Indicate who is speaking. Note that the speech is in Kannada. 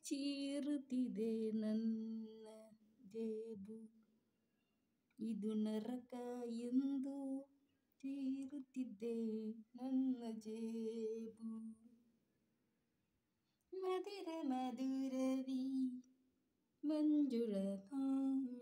Speaker 1: ಚೀರುತ್ತಿದೆ ನನ್ನ ಜೇಬು ಇದು ನರಕ ಎಂದು ಚೀರುತ್ತಿದೆ ನನ್ನ ಜೇಬು ಮಧುರ ಮಧುರವಿ ಮಂಜುಳ